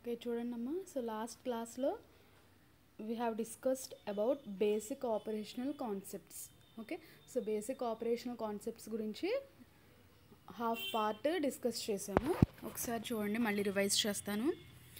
Okay చూడండి అమ్మా so last క్లాస్లో we have discussed about basic operational concepts okay so basic operational concepts గురించి half part discuss చేశాము ఒకసారి చూడండి మళ్ళీ రివైజ్ చేస్తాను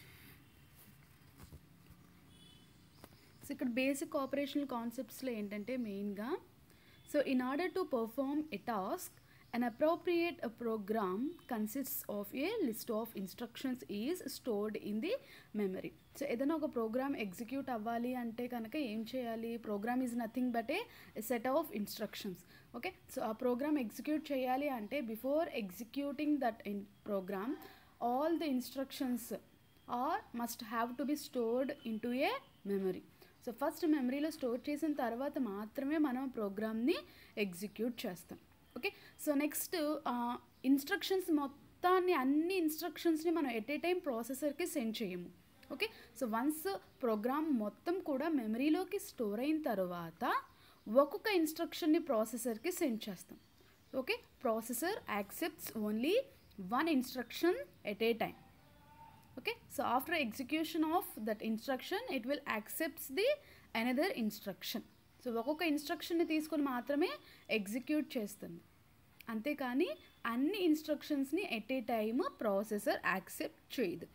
సో ఇక్కడ బేసిక్ ఆపరేషనల్ కాన్సెప్ట్స్లో ఏంటంటే మెయిన్గా so in order to perform a task an appropriate uh, program consists of a list of instructions is stored in the memory so ఏదైనా ఒక ప్రోగ్రామ్ ఎగ్జిక్యూట్ అవ్వాలి అంటే కనుక ఏం చేయాలి program is nothing but a set of instructions okay so ఆ program execute చేయాలి అంటే before executing that in program all the instructions are must have to be stored into a memory so first మెమరీలో store చేసిన తర్వాత మాత్రమే మనం ప్రోగ్రామ్ని execute చేస్తాం ఓకే సో నెక్స్ట్ ఇన్స్ట్రక్షన్స్ మొత్తాన్ని అన్ని ఇన్స్ట్రక్షన్స్ని మనం ఎట్ ఏ టైం ప్రాసెసర్కి సెండ్ చేయము ఓకే సో వన్స్ ప్రోగ్రామ్ మొత్తం కూడా మెమరీలోకి స్టోర్ అయిన తర్వాత ఒక్కొక్క ఇన్స్ట్రక్షన్ని ప్రాసెసర్కి సెండ్ చేస్తాం okay processor accepts only one instruction at a time okay so after execution of that instruction it will accepts the another instruction so ఒక్కొక్క ఇన్స్ట్రక్షన్ని తీసుకొని మాత్రమే ఎగ్జిక్యూట్ చేస్తుంది అంతేకాని అన్ని ఇన్స్ట్రక్షన్స్ని at a time processor accept చేయదు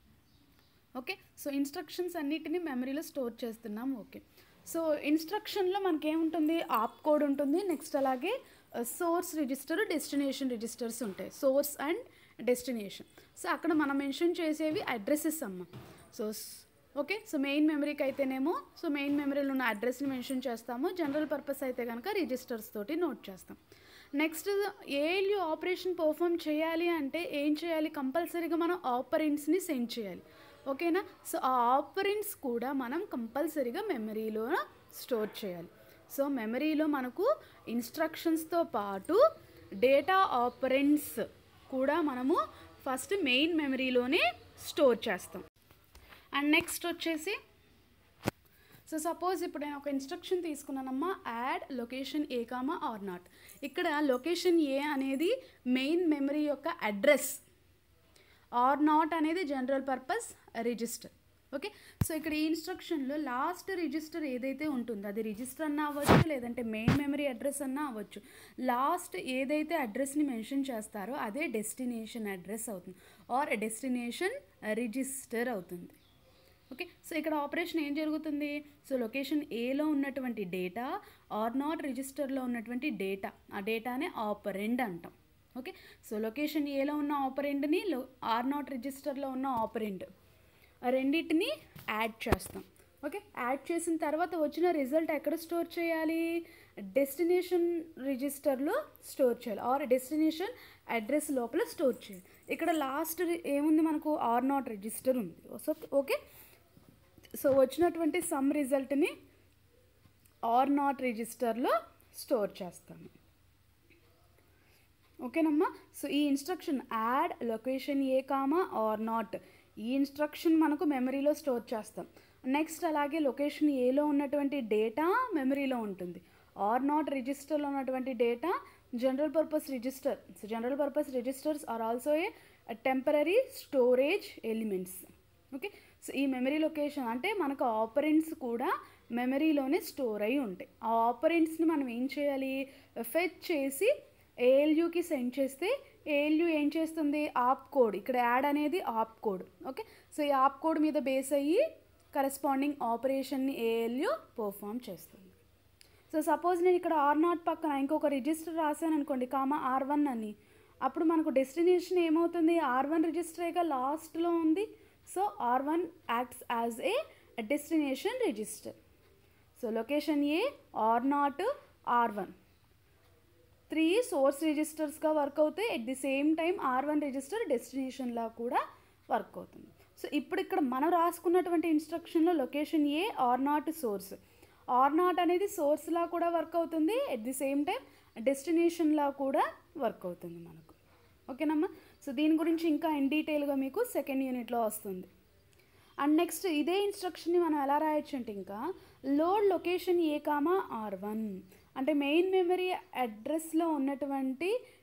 ఓకే సో ఇన్స్ట్రక్షన్స్ అన్నిటిని మెమరీలో స్టోర్ చేస్తున్నాం ఓకే సో ఇన్స్ట్రక్షన్లో మనకేముంటుంది ఆప్ కోడ్ ఉంటుంది నెక్స్ట్ అలాగే సోర్స్ రిజిస్టర్ డెస్టినేషన్ రిజిస్టర్స్ ఉంటాయి సోర్స్ అండ్ డెస్టినేషన్ సో అక్కడ మనం మెన్షన్ చేసేవి అడ్రసెస్ అమ్మ సో ఓకే సో మెయిన్ మెమరీకి అయితేనేమో సో మెయిన్ మెమరీలో ఉన్న అడ్రస్ని మెన్షన్ చేస్తాము జనరల్ పర్పస్ అయితే కనుక రిజిస్టర్స్ తోటి నోట్ చేస్తాం నెక్స్ట్ ఏఎల్యూ ఆపరేషన్ పర్ఫామ్ చేయాలి అంటే ఏం చేయాలి కంపల్సరీగా మనం ఆపరెంట్స్ని సెండ్ చేయాలి ఓకేనా సో ఆ ఆపరెంట్స్ కూడా మనం కంపల్సరీగా మెమరీలో స్టోర్ చేయాలి సో మెమరీలో మనకు ఇన్స్ట్రక్షన్స్తో పాటు డేటా ఆపరెంట్స్ కూడా మనము ఫస్ట్ మెయిన్ మెమరీలోనే స్టోర్ చేస్తాం అండ్ నెక్స్ట్ వచ్చేసి సో సపోజ్ ఇప్పుడు నేను ఒక ఇన్స్ట్రక్షన్ తీసుకున్నానమ్మా add location A comma R naught ఇక్కడ లొకేషన్ ఏ అనేది మెయిన్ మెమరీ యొక్క అడ్రస్ ఆర్ నాట్ అనేది general purpose register okay so ఇక్కడ ఈ ఇన్స్ట్రక్షన్లో లాస్ట్ రిజిస్టర్ ఏదైతే ఉంటుందో అది రిజిస్టర్ అన్నా అవ్వచ్చు లేదంటే మెయిన్ మెమరీ అడ్రస్ అన్నా అవ్వచ్చు లాస్ట్ ఏదైతే అడ్రస్ని మెన్షన్ చేస్తారో అదే డెస్టినేషన్ అడ్రస్ అవుతుంది ఆర్ డెస్టినేషన్ రిజిస్టర్ అవుతుంది ఓకే సో ఇక్కడ ఆపరేషన్ ఏం జరుగుతుంది సో లొకేషన్ ఏలో ఉన్నటువంటి డేటా ఆర్ నాట్ రిజిస్టర్లో ఉన్నటువంటి డేటా ఆ డేటానే ఆపరెండ్ అంటాం ఓకే సో లొకేషన్ ఏలో ఉన్న ఆపరెండ్ని లో ఆర్ నాట్ రిజిస్టర్లో ఉన్న ఆపరెండ్ రెండింటిని యాడ్ చేస్తాం ఓకే యాడ్ చేసిన తర్వాత వచ్చిన రిజల్ట్ ఎక్కడ స్టోర్ చేయాలి డెస్టినేషన్ రిజిస్టర్లో స్టోర్ చేయాలి ఆర్ డెస్టినేషన్ అడ్రస్ లోపల స్టోర్ చేయాలి ఇక్కడ లాస్ట్ ఏముంది మనకు ఆర్ నాట్ రిజిస్టర్ ఉంది సో ఓకే సో వచ్చినటువంటి సమ్ రిజల్ట్ని ఆర్ నాట్ రిజిస్టర్లో స్టోర్ చేస్తాము ఓకేనమ్మా సో ఈ instruction add location A comma R naught ఈ ఇన్స్ట్రక్షన్ మనకు మెమరీలో స్టోర్ చేస్తాం నెక్స్ట్ అలాగే లొకేషన్ ఏలో ఉన్నటువంటి డేటా మెమరీలో ఉంటుంది ఆర్ నాట్ రిజిస్టర్లో ఉన్నటువంటి data general purpose register so general purpose registers are also a temporary storage elements okay so ఈ మెమరీ లొకేషన్ అంటే మనకు ఆపరెంట్స్ కూడా మెమరీలోనే స్టోర్ అయి ఉంటాయి ఆ ఆపరెంట్స్ని మనం ఏం చేయాలి ఫెచ్ చేసి ఏఎల్యూకి సెండ్ చేస్తే ఏఎల్యూ ఏం చేస్తుంది ఆప్ కోడ్ ఇక్కడ యాడ్ అనేది ఆప్ కోడ్ ఓకే సో ఈ ఆప్ కోడ్ మీద బేస్ అయ్యి కరెస్పాండింగ్ ఆపరేషన్ని ఏఎల్యూ పర్ఫామ్ చేస్తుంది సో సపోజ్ నేను ఇక్కడ ఆర్ నాట్ పక్కన ఇంకొక రిజిస్టర్ రాశాను అనుకోండి కామా ఆర్ వన్ అని అప్పుడు మనకు డెస్టినేషన్ ఏమవుతుంది ఆర్ వన్ రిజిస్టరేగా లాస్ట్లో ఉంది so R one acts as a destination register so location A R naught R one three source రిజిస్టర్స్గా వర్క్ అవుతాయి at the same time R one register డెస్టినేషన్లా కూడా వర్క్ అవుతుంది సో ఇప్పుడు ఇక్కడ మనం రాసుకున్నటువంటి ఇన్స్ట్రక్షన్లో location A R naught source R naught అనేది సోర్స్లా కూడా వర్క్ అవుతుంది ఎట్ ది సేమ్ టైం డెస్టినేషన్లా కూడా వర్క్ అవుతుంది మనకు ఓకేనమ్మా సో దీని గురించి ఇంకా ఇన్ డీటెయిల్గా మీకు సెకండ్ యూనిట్లో వస్తుంది అండ్ నెక్స్ట్ ఇదే ఇన్స్ట్రక్షన్ని మనం ఎలా రాయొచ్చు అంటే ఇంకా load location A comma R one అంటే మెయిన్ మెమరీ అడ్రస్లో ఉన్నటువంటి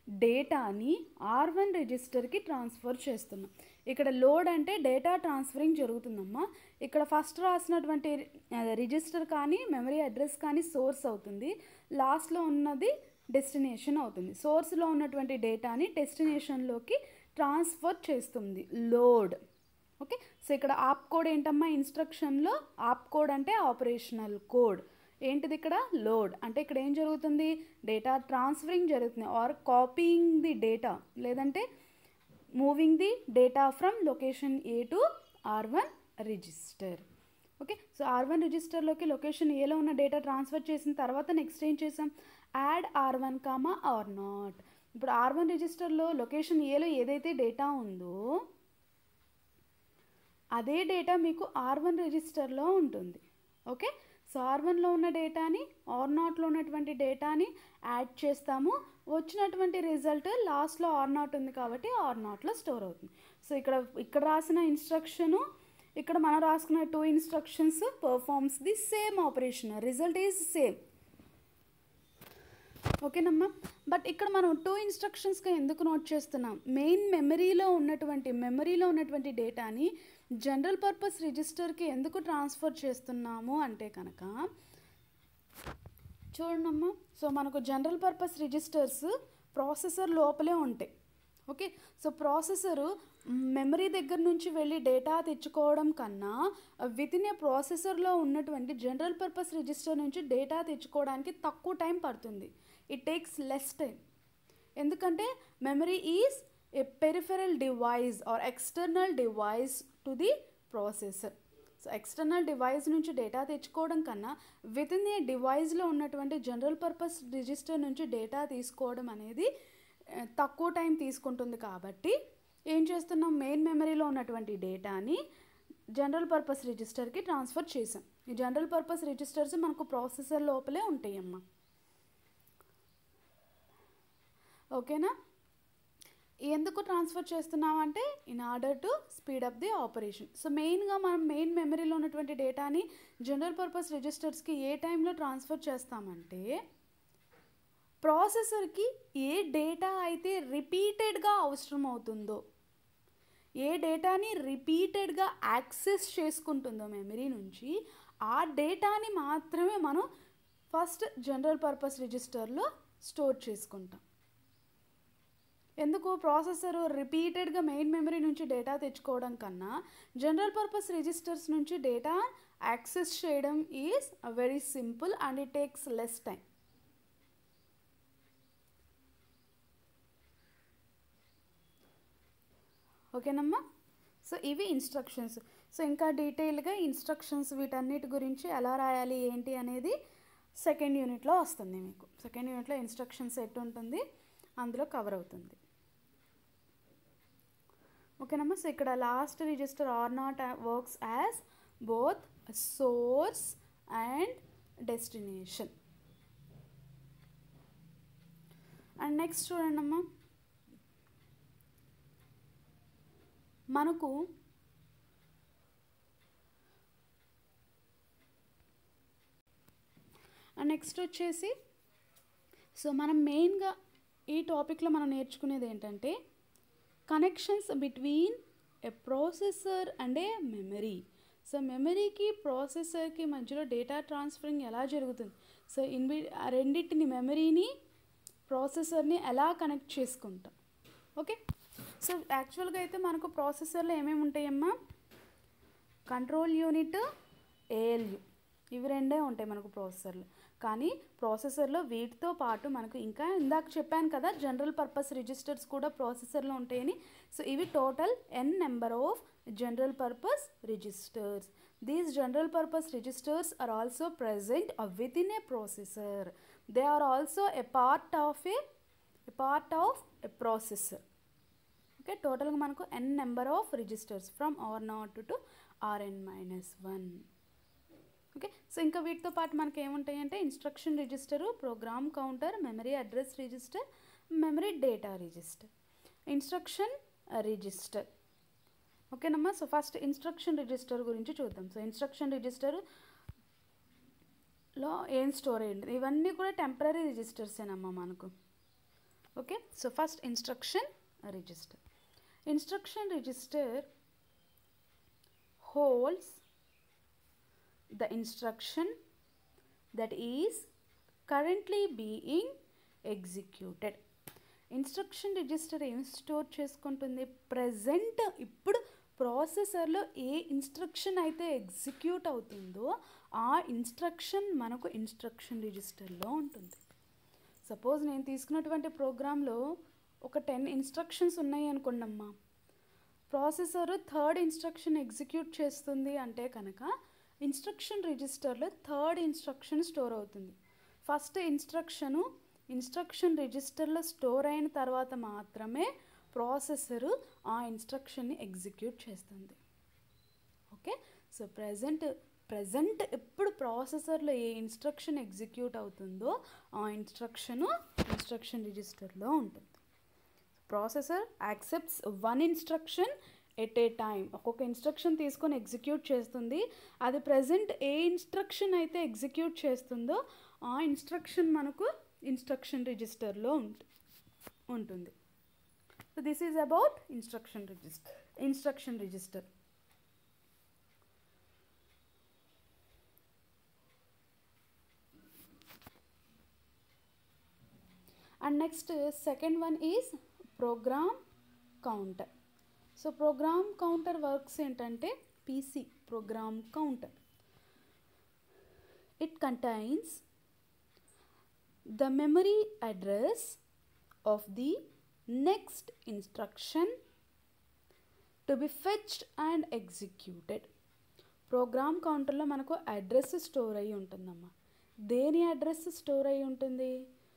డేటాని ఆర్ వన్ రిజిస్టర్కి ట్రాన్స్ఫర్ చేస్తున్నాం ఇక్కడ లోడ్ అంటే డేటా ట్రాన్స్ఫరింగ్ జరుగుతుందమ్మా ఇక్కడ ఫస్ట్ రాసినటువంటి రిజిస్టర్ కానీ మెమరీ అడ్రస్ కానీ సోర్స్ అవుతుంది లాస్ట్లో ఉన్నది డెస్టినేషన్ అవుతుంది సోర్స్లో ఉన్నటువంటి డేటాని డెస్టినేషన్లోకి ట్రాన్స్ఫర్ చేస్తుంది లోడ్ ఓకే సో ఇక్కడ ఆప్ కోడ్ ఏంటమ్మా ఇన్స్ట్రక్షన్లో ఆప్ కోడ్ అంటే ఆపరేషనల్ కోడ్ ఏంటిది ఇక్కడ లోడ్ అంటే ఇక్కడ ఏం జరుగుతుంది డేటా ట్రాన్స్ఫరింగ్ జరుగుతుంది ఆర్ కాపీయింగ్ ది డేటా లేదంటే moving the data from location A to R one register okay so R one రిజిస్టర్లోకి లొకేషన్ ఏలో ఉన్న డేటా ట్రాన్స్ఫర్ చేసిన తర్వాత నెక్స్ట్ ఏం చేసాం add R one comma R naught ఇప్పుడు ఆర్ వన్ రిజిస్టర్లో లొకేషన్ ఏలో ఏదైతే డేటా ఉందో అదే డేటా మీకు ఆర్ వన్ రిజిస్టర్లో ఉంటుంది ఓకే సో ఆర్ వన్లో ఉన్న డేటాని ఆర్ నాట్లో ఉన్నటువంటి డేటాని యాడ్ చేస్తాము వచ్చినటువంటి రిజల్ట్ లాస్ట్లో ఆర్ నాట్ ఉంది కాబట్టి ఆర్ నాట్లో స్టోర్ అవుతుంది సో ఇక్కడ ఇక్కడ రాసిన ఇన్స్ట్రక్షను ఇక్కడ మనం రాసుకున్న two instructions performs the same operation result is same ఓకేనమ్మా బట్ ఇక్కడ మనం టూ ఇన్స్ట్రక్షన్స్గా ఎందుకు నోట్ చేస్తున్నాం మెయిన్ మెమరీలో ఉన్నటువంటి మెమరీలో ఉన్నటువంటి డేటాని జనరల్ పర్పస్ రిజిస్టర్కి ఎందుకు ట్రాన్స్ఫర్ చేస్తున్నాము అంటే కనుక చూడండమ్మా సో మనకు జనరల్ పర్పస్ రిజిస్టర్స్ ప్రాసెసర్ లోపలే ఉంటాయి ఓకే సో ప్రాసెసరు మెమరీ దగ్గర నుంచి వెళ్ళి డేటా తెచ్చుకోవడం కన్నా విత్ ఇన్ ఏ ప్రాసెసర్లో ఉన్నటువంటి జనరల్ పర్పస్ రిజిస్టర్ నుంచి డేటా తెచ్చుకోవడానికి తక్కువ టైం పడుతుంది ఇట్ టేక్స్ లెస్ టైం ఎందుకంటే memory is a peripheral device or external device to the processor so external device నుంచి డేటా తెచ్చుకోవడం కన్నా విత్ ఇన్ ఏ డివైస్లో ఉన్నటువంటి జనరల్ పర్పస్ రిజిస్టర్ నుంచి డేటా తీసుకోవడం అనేది ఆ, తక్కువ టైం తీసుకుంటుంది కాబట్టి ఏం చేస్తున్నాం మెయిన్ మెమరీలో ఉన్నటువంటి డేటాని జనరల్ పర్పస్ రిజిస్టర్కి ట్రాన్స్ఫర్ చేసాం ఈ జనరల్ పర్పస్ రిజిస్టర్స్ మనకు ప్రాసెసర్ లోపలే ఉంటాయమ్మా ఓకేనా ఎందుకు ట్రాన్స్ఫర్ చేస్తున్నామంటే in order to speed up the operation so మెయిన్గా మనం మెయిన్ మెమరీలో ఉన్నటువంటి డేటాని జనరల్ పర్పస్ రిజిస్టర్స్కి ఏ టైంలో ట్రాన్స్ఫర్ చేస్తామంటే ప్రాసెసర్కి ఏ డేటా అయితే రిపీటెడ్గా అవసరం అవుతుందో ఏ డేటాని రిపీటెడ్గా యాక్సెస్ చేసుకుంటుందో మెమరీ నుంచి ఆ డేటాని మాత్రమే మనం ఫస్ట్ జనరల్ పర్పస్ రిజిస్టర్లో స్టోర్ చేసుకుంటాం ఎందుకు ప్రాసెసర్ రిపీటెడ్గా మెయిన్ మెమరీ నుంచి డేటా తెచ్చుకోవడం కన్నా జనరల్ పర్పస్ రిజిస్టర్స్ నుంచి డేటా యాక్సెస్ చేయడం is very simple and it takes less time ఓకేనమ్మా సో ఇవి ఇన్స్ట్రక్షన్స్ సో ఇంకా డీటెయిల్గా ఇన్స్ట్రక్షన్స్ వీటన్నిటి గురించి ఎలా రాయాలి ఏంటి అనేది సెకండ్ యూనిట్లో వస్తుంది మీకు సెకండ్ యూనిట్లో ఇన్స్ట్రక్షన్స్ ఎట్ ఉంటుంది అందులో కవర్ అవుతుంది ఓకేనమ్మా సో ఇక్కడ last register R naught works as both source and destination and next చూడండి అమ్మా మనకు నెక్స్ట్ వచ్చేసి సో మనం మెయిన్గా ఈ టాపిక్లో మనం నేర్చుకునేది ఏంటంటే connections between a processor and a memory so మెమరీకి ప్రాసెసర్కి మధ్యలో డేటా ట్రాన్స్ఫరింగ్ ఎలా జరుగుతుంది సో ఇన్బి ఆ రెండింటిని మెమరీని ప్రాసెసర్ని ఎలా కనెక్ట్ చేసుకుంటాం ఓకే సో యాక్చువల్గా అయితే మనకు ప్రాసెసర్లో ఏమేమి ఉంటాయమ్మా కంట్రోల్ యూనిట్ ఏఎల్యు ఇవి రెండే ఉంటాయి మనకు ప్రాసెసర్లో కానీ ప్రాసెసర్లో వీటితో పాటు మనకు ఇంకా ఇందాక చెప్పాను కదా జనరల్ పర్పస్ రిజిస్టర్స్ కూడా ప్రాసెసర్లో ఉంటాయని సో ఇవి total N number of general purpose registers these general purpose registers are also present within a processor they are also a part of a part of a processor okay టోటల్గా మనకు N number of registers from R naught to RN minus one okay so ఇంకా వీటితో పాటు మనకి ఏముంటాయి అంటే instruction register program counter memory address register memory data register instruction register ఓకేనమ్మా so first instruction register గురించి చూద్దాం సో ఇన్స్ట్రక్షన్ రిజిస్టర్ లో ఏం స్టోర్ అయ్యింది ఇవన్నీ కూడా టెంపరీ రిజిస్టర్సేనమ్మా మనకు okay so first instruction register instruction register holds the instruction that is currently being executed instruction register ఏం స్టోర్ చేసుకుంటుంది ప్రజెంట్ ఇప్పుడు ప్రాసెసర్లో ఏ ఇన్స్ట్రక్షన్ అయితే ఎగ్జిక్యూట్ అవుతుందో ఆ ఇన్స్ట్రక్షన్ మనకు ఇన్స్ట్రక్షన్ రిజిస్టర్లో ఉంటుంది సపోజ్ నేను తీసుకున్నటువంటి ప్రోగ్రాంలో ఒక టెన్ ఇన్స్ట్రక్షన్స్ ఉన్నాయి అనుకోండి అమ్మా ప్రాసెసర్ థర్డ్ ఇన్స్ట్రక్షన్ ఎగ్జిక్యూట్ చేస్తుంది అంటే కనుక ఇన్స్ట్రక్షన్ రిజిస్టర్లో థర్డ్ ఇన్స్ట్రక్షన్ స్టోర్ అవుతుంది ఫస్ట్ ఇన్స్ట్రక్షను ఇన్స్ట్రక్షన్ రిజిస్టర్లో స్టోర్ అయిన తర్వాత మాత్రమే ప్రాసెసరు ఆ ఇన్స్ట్రక్షన్ని ఎగ్జిక్యూట్ చేస్తుంది ఓకే సో ప్రజెంట్ ప్రజెంట్ ఎప్పుడు ప్రాసెసర్లో ఏ ఇన్స్ట్రక్షన్ ఎగ్జిక్యూట్ అవుతుందో ఆ ఇన్స్ట్రక్షను ఇన్స్ట్రక్షన్ రిజిస్టర్లో ఉంటుంది processor accepts one instruction at a time ఒక్కొక్క ఇన్స్ట్రక్షన్ తీసుకొని ఎగ్జిక్యూట్ చేస్తుంది అది ప్రజెంట్ ఏ ఇన్స్ట్రక్షన్ అయితే ఎగ్జిక్యూట్ చేస్తుందో ఆ ఇన్స్ట్రక్షన్ మనకు ఇన్స్ట్రక్షన్ రిజిస్టర్లో ఉంట ఉంటుంది so this is about instruction register instruction register and next second one is program counter so program counter works ఏంటంటే PC program counter it contains the memory address of the next instruction to be fetched and executed program కౌంటర్లో మనకు address store అయ్యి ఉంటుందమ్మా దేని address store అయ్యి ఉంటుంది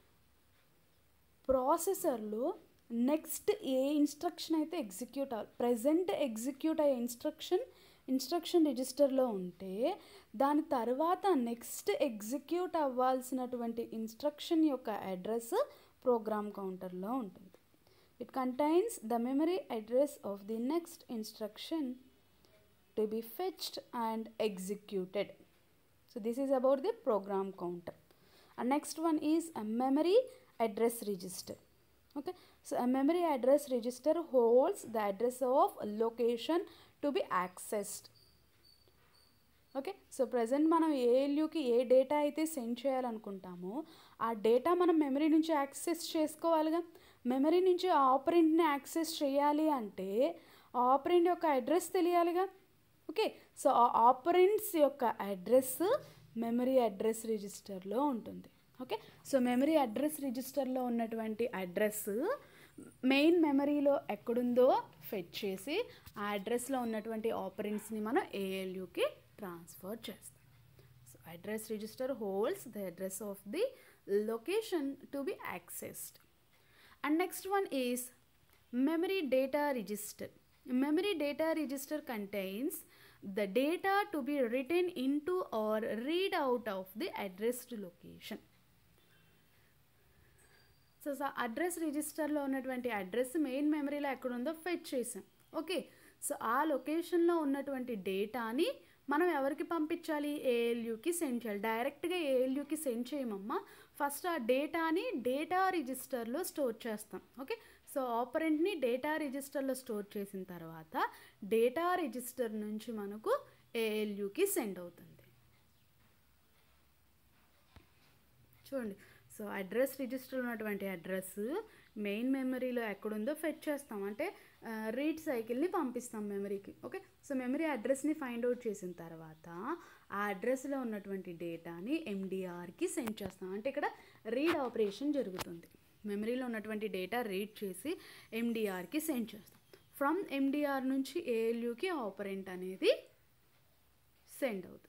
ప్రాసెసర్లో next ఏ ఇన్స్ట్రక్షన్ అయితే ఎగ్జిక్యూట్ అవ్వాలి ప్రజెంట్ ఎగ్జిక్యూట్ అయ్యే ఇన్స్ట్రక్షన్ ఇన్స్ట్రక్షన్ రిజిస్టర్లో ఉంటే దాని తర్వాత నెక్స్ట్ ఎగ్జిక్యూట్ అవ్వాల్సినటువంటి ఇన్స్ట్రక్షన్ యొక్క అడ్రస్ ప్రోగ్రామ్ కౌంటర్లో ఉంటుంది it contains the memory address of the next instruction to be fetched and executed so this is about the program counter and next one is a memory address register okay so a memory address register holds the address of a location to be accessed okay so present మనం ఏఎల్యూకి ఏ data అయితే send చేయాలనుకుంటామో ఆ data మనం memory నుంచి access చేసుకోవాలిగా memory నుంచి ఆపరెంట్ని access చేయాలి అంటే operand యొక్క అడ్రస్ తెలియాలిగా ఓకే సో ఆ ఆపరెంట్స్ యొక్క అడ్రస్ మెమరీ అడ్రస్ రిజిస్టర్లో ఉంటుంది ఓకే సో మెమరీ అడ్రస్ రిజిస్టర్లో ఉన్నటువంటి అడ్రస్ మెయిన్ మెమరీలో ఎక్కడుందో ఫెచ్ చేసి ఆ అడ్రస్లో ఉన్నటువంటి ఆపరెంట్స్ని మనం ఏఎల్యూకి ట్రాన్స్ఫర్ చేస్తాం so address register holds the address of the location to be accessed and next one is memory data register memory data register contains the data to be written into or read out of the addressed location so so address రిజిస్టర్లో ఉన్నటువంటి address main మెమరీలో ఎక్కడుందో fetch చేసాం okay so ఆ లొకేషన్లో ఉన్నటువంటి డేటాని మనం ఎవరికి పంపించాలి ఏఎల్యూకి సెండ్ చేయాలి డైరెక్ట్గా ఏఎల్యూకి సెండ్ చేయమమ్మా ఫస్ట్ ఆ డేటాని డేటా రిజిస్టర్లో స్టోర్ చేస్తాం ఓకే సో ఆపరెంట్ని డేటా రిజిస్టర్లో స్టోర్ చేసిన తర్వాత డేటా రిజిస్టర్ నుంచి మనకు ఏఎల్యూకి సెండ్ అవుతుంది చూడండి సో అడ్రస్ రిజిస్టర్ ఉన్నటువంటి అడ్రస్ మెయిన్ మెమరీలో ఎక్కడుందో ఫెచ్ చేస్తాం అంటే రీడ్ సైకిల్ని పంపిస్తాం మెమరీకి ఓకే సో మెమరీ అడ్రస్ని ఫైండ్ అవుట్ చేసిన తర్వాత ఆ అడ్రస్లో ఉన్నటువంటి డేటాని ఎండిఆర్కి సెండ్ చేస్తాం అంటే ఇక్కడ రీడ్ ఆపరేషన్ జరుగుతుంది మెమరీలో ఉన్నటువంటి డేటా రీడ్ చేసి ఎండిఆర్కి సెండ్ చేస్తాం ఫ్రమ్ ఎండిఆర్ నుంచి ఏఎల్యూకి ఆపరెంట్ అనేది సెండ్ అవుతుంది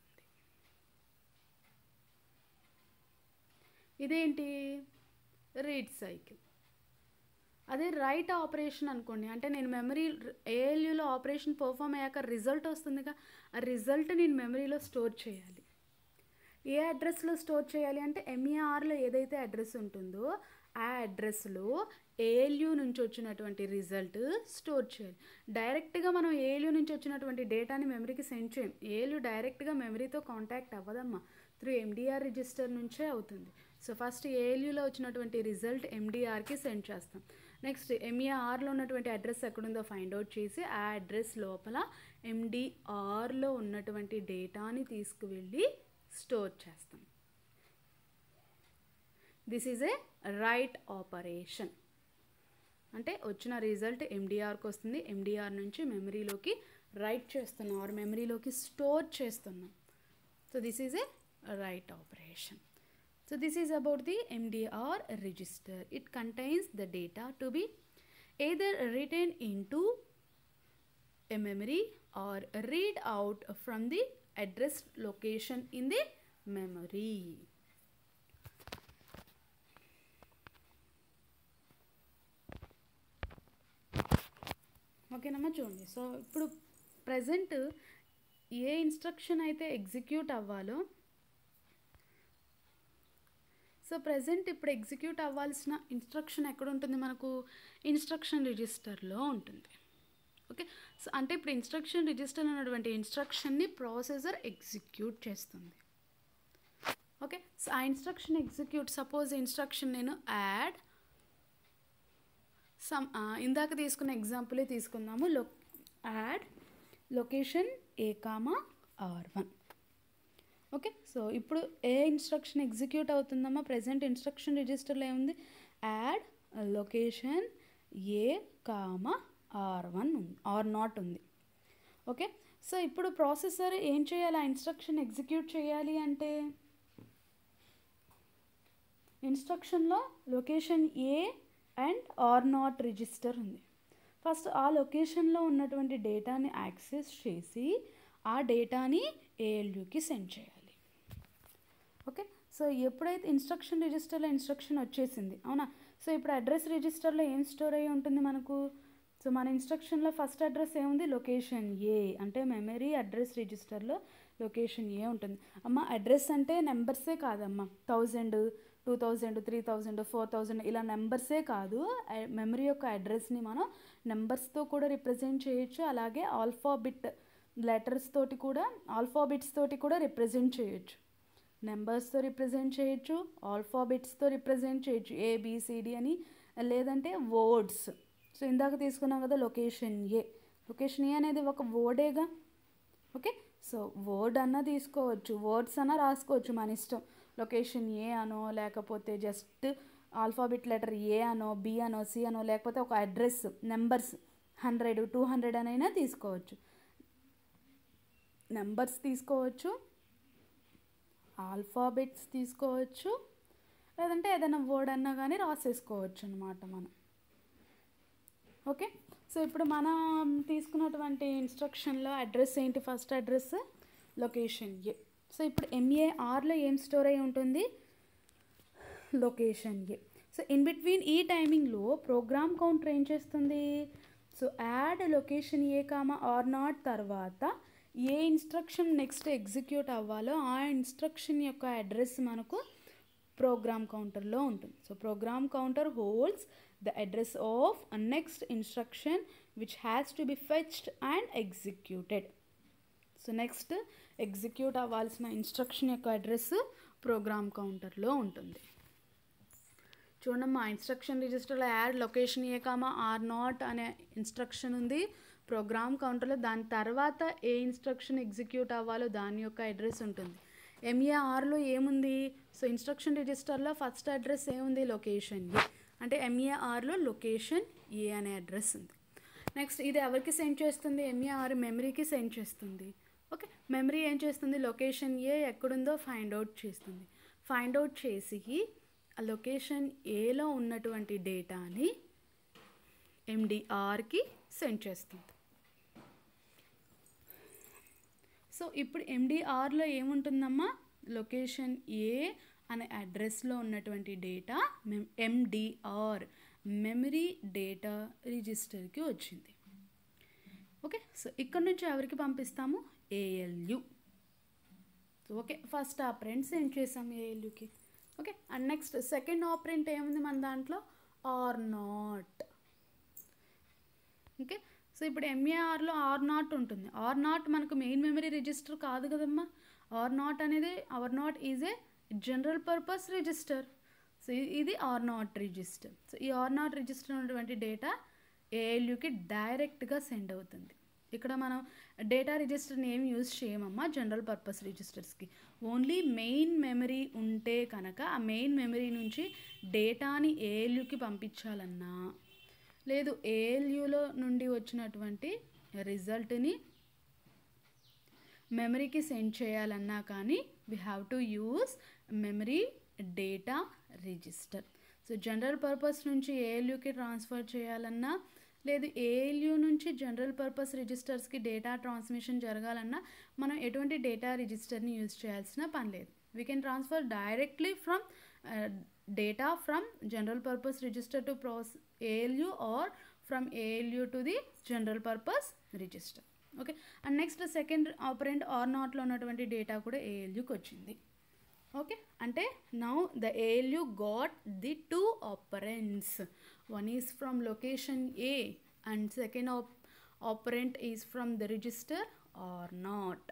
ఇదేంటి రీడ్ సైకిల్ అదే రైట్ ఆపరేషన్ అనుకోండి అంటే నేను మెమరీ ఏఎల్యూలో ఆపరేషన్ పర్ఫామ్ అయ్యాక రిజల్ట్ వస్తుందిగా ఆ రిజల్ట్ నేను మెమరీలో స్టోర్ చేయాలి ఏ అడ్రస్లో స్టోర్ చేయాలి అంటే ఎంఈఆర్లో ఏదైతే అడ్రస్ ఉంటుందో ఆ అడ్రస్లో ఏఎల్యూ నుంచి వచ్చినటువంటి రిజల్ట్ స్టోర్ చేయాలి డైరెక్ట్గా మనం ఏఎల్యూ నుంచి వచ్చినటువంటి డేటాని మెమరీకి సెండ్ చేయం ఏఎల్యూ డైరెక్ట్గా మెమరీతో కాంటాక్ట్ అవ్వదమ్మా త్రూ ఎండిఆర్ రిజిస్టర్ నుంచే అవుతుంది సో ఫస్ట్ ఏఎల్యూలో వచ్చినటువంటి రిజల్ట్ ఎండిఆర్కి సెండ్ చేస్తాం నెక్స్ట్ ఎంఈఆర్లో ఉన్నటువంటి అడ్రస్ ఎక్కడుందో ఫైండ్ అవుట్ చేసి ఆ అడ్రస్ లోపల ఎండిఆర్లో ఉన్నటువంటి డేటాని తీసుకువెళ్ళి స్టోర్ చేస్తాం this is a write operation అంటే వచ్చిన రిజల్ట్ ఎండిఆర్కి వస్తుంది ఎండిఆర్ నుంచి మెమరీలోకి రైట్ చేస్తున్నాం ఆర్ మెమరీలోకి స్టోర్ చేస్తున్నాం so this is a write operation so this is about the MDR register it contains the data to be either written into a memory or read out from the address location in the memory. ఓకేనమ్మా చూడండి so ఇప్పుడు present ఏ instruction అయితే execute అవ్వాలో so present ఇప్పుడు execute అవ్వాల్సిన instruction ఎక్కడ ఉంటుంది మనకు ఇన్స్ట్రక్షన్ రిజిస్టర్లో ఉంటుంది ఓకే సో అంటే ఇప్పుడు ఇన్స్ట్రక్షన్ రిజిస్టర్ ఉన్నటువంటి ఇన్స్ట్రక్షన్ని ప్రాసెసర్ ఎగ్జిక్యూట్ చేస్తుంది ఓకే సో ఆ ఇన్స్ట్రక్షన్ ఎగ్జిక్యూట్ సపోజ్ ఇన్స్ట్రక్షన్ నేను యాడ్ సమ్ ఇందాక తీసుకున్న ఎగ్జాంపులే తీసుకుందాము లో add location A comma R one okay so ఇప్పుడు ఏ ఇన్స్ట్రక్షన్ ఎగ్జిక్యూట్ అవుతుందమ్మా ప్రజెంట్ ఇన్స్ట్రక్షన్ రిజిస్టర్లో ఏముంది add location A comma R one ఉంది ఆర్ నాట్ ఉంది ఓకే సో ఇప్పుడు ప్రాసెసర్ ఏం చేయాలి ఆ ఇన్స్ట్రక్షన్ ఎగ్జిక్యూట్ చేయాలి అంటే ఇన్స్ట్రక్షన్లో location A and R naught register ఉంది ఫస్ట్ ఆ లొకేషన్లో ఉన్నటువంటి డేటాని యాక్సెస్ చేసి ఆ డేటాని ఏఎల్యూకి సెండ్ చేయాలి ఓకే సో ఎప్పుడైతే ఇన్స్ట్రక్షన్ రిజిస్టర్లో ఇన్స్ట్రక్షన్ వచ్చేసింది అవునా సో ఇప్పుడు అడ్రస్ రిజిస్టర్లో ఏం స్టోర్ అయ్యి ఉంటుంది మనకు సో మన ఇన్స్ట్రక్షన్లో ఫస్ట్ అడ్రస్ ఏముంది లొకేషన్ ఏ అంటే మెమరీ అడ్రస్ రిజిస్టర్లో లొకేషన్ ఏ ఉంటుంది అమ్మ అడ్రస్ అంటే నెంబర్సే కాదమ్మా thousand two thousand three thousand four thousand ఇలా నెంబర్సే కాదు మెమరీ యొక్క అడ్రస్ని మనం నెంబర్స్తో కూడా రిప్రజెంట్ చేయొచ్చు అలాగే ఆల్ఫాబిట్ లెటర్స్ తోటి కూడా ఆల్ఫాబిట్స్ తోటి కూడా రిప్రజెంట్ చేయొచ్చు నెంబర్స్తో రిప్రజెంట్ చేయొచ్చు ఆల్ఫాబెట్స్తో రిప్రజెంట్ చేయొచ్చు ఏబిసిడి అని లేదంటే వర్డ్స్ సో ఇందాక తీసుకున్నాం కదా లొకేషన్ ఏ లొకేషన్ ఏ అనేది ఒక వర్డేగా ఓకే సో వర్డ్ అన్న తీసుకోవచ్చు వర్డ్స్ అన్న రాసుకోవచ్చు మన ఇష్టం లొకేషన్ ఏ అనో లేకపోతే జస్ట్ ఆల్ఫాబెట్ లెటర్ ఏ అనో బి అనో సి అనో లేకపోతే ఒక address numbers hundred two hundred అనైనా తీసుకోవచ్చు నెంబర్స్ తీసుకోవచ్చు ఆల్ఫాబెట్స్ తీసుకోవచ్చు లేదంటే ఏదైనా వర్డ్ అన్నా కానీ రాసేసుకోవచ్చు అనమాట మనం ఓకే సో ఇప్పుడు మనం తీసుకున్నటువంటి ఇన్స్ట్రక్షన్లో అడ్రస్ ఏంటి first address location A so ఇప్పుడు ఎంఏఆర్లో ఏం స్టోర్ అయి ఉంటుంది location A so in between ఈ టైమింగ్లో ప్రోగ్రామ్ కౌంటర్ ఏం చేస్తుంది so add location A comma R naught తర్వాత ఏ ఇన్స్ట్రక్షన్ నెక్స్ట్ ఎగ్జిక్యూట్ అవ్వాలో ఆ ఇన్స్ట్రక్షన్ యొక్క అడ్రస్ మనకు ప్రోగ్రామ్ కౌంటర్లో ఉంటుంది so program counter holds the address of next instruction which has to be fetched and executed so next execute అవ్వాల్సిన instruction యొక్క అడ్రస్ ప్రోగ్రామ్ కౌంటర్లో ఉంటుంది చూడమ్మా ఇన్స్ట్రక్షన్ రిజిస్టర్లో add location A comma R naught అనే ఇన్స్ట్రక్షన్ ఉంది ప్రోగ్రామ్ కౌంటర్లో దాని తర్వాత ఏ ఇన్స్ట్రక్షన్ ఎగ్జిక్యూట్ అవ్వాలో దాని యొక్క అడ్రస్ ఉంటుంది ఎంఏఆర్లో ఏముంది సో ఇన్స్ట్రక్షన్ రిజిస్టర్లో ఫస్ట్ అడ్రస్ ఏముంది లొకేషన్ ఏ అంటే ఎంఏఆర్లో లొకేషన్ ఏ అనే అడ్రస్ ఉంది నెక్స్ట్ ఇది ఎవరికి సెండ్ చేస్తుంది ఎంఏఆర్ మెమరీకి సెండ్ చేస్తుంది ఓకే మెమరీ ఏం చేస్తుంది లొకేషన్ ఏ ఎక్కడుందో ఫైండ్ అవుట్ చేస్తుంది ఫైండ్ అవుట్ చేసి ఆ లొకేషన్ ఏలో ఉన్నటువంటి డేటాని ఎండిఆర్కి సెండ్ చేస్తుంది సో ఇప్పుడు ఎండిఆర్లో ఏముంటుందమ్మా లొకేషన్ ఏ అనే అడ్రస్లో ఉన్నటువంటి data mem MDR memory data రిజిస్టర్కి వచ్చింది ఓకే సో ఇక్కడ నుంచి ఎవరికి పంపిస్తాము ALU okay first operand send చేసాం ఏఎల్యుకి okay and next second operand ఏముంది మన దాంట్లో ఆర్ నాట్ ఓకే సో ఇప్పుడు ఎంఏఆర్లో ఆర్ నాట్ ఉంటుంది ఆర్ నాట్ మనకు మెయిన్ మెమరీ రిజిస్టర్ కాదు కదమ్మా ఆర్ నాట్ అనేది R naught is a general purpose register so ఇది ఆర్ నాట్ రిజిస్టర్ సో ఈ ఆర్ నాట్ రిజిస్టర్ ఉన్నటువంటి డేటా ఏఎల్యూకి డైరెక్ట్గా సెండ్ అవుతుంది ఇక్కడ మనం డేటా రిజిస్టర్ని ఏం యూజ్ చేయమమ్మా జనరల్ పర్పస్ రిజిస్టర్స్కి ఓన్లీ మెయిన్ మెమరీ ఉంటే కనుక ఆ మెయిన్ మెమరీ నుంచి డేటాని ఏఎల్యూకి పంపించాలన్నా లేదు ఏఎల్యూలో నుండి వచ్చినటువంటి రిజల్ట్ని మెమరీకి సెండ్ చేయాలన్నా కానీ we have to use memory data register so general purpose నుంచి ఏఎల్యూకి ట్రాన్స్ఫర్ చేయాలన్నా లేదు ఏఎల్యూ నుంచి జనరల్ పర్పస్ రిజిస్టర్స్కి డేటా ట్రాన్స్మిషన్ జరగాలన్నా మనం ఎటువంటి డేటా రిజిస్టర్ని యూజ్ చేయాల్సిన పని లేదు we can transfer directly from data from general purpose register to pros ALU or from ALU to the general purpose register okay and next second operand R నాట్లో ఉన్నటువంటి data కూడా ఏఎల్యూకి వచ్చింది ఓకే అంటే now the ALU got the two operands one is from location A and second op operand is from the register R naught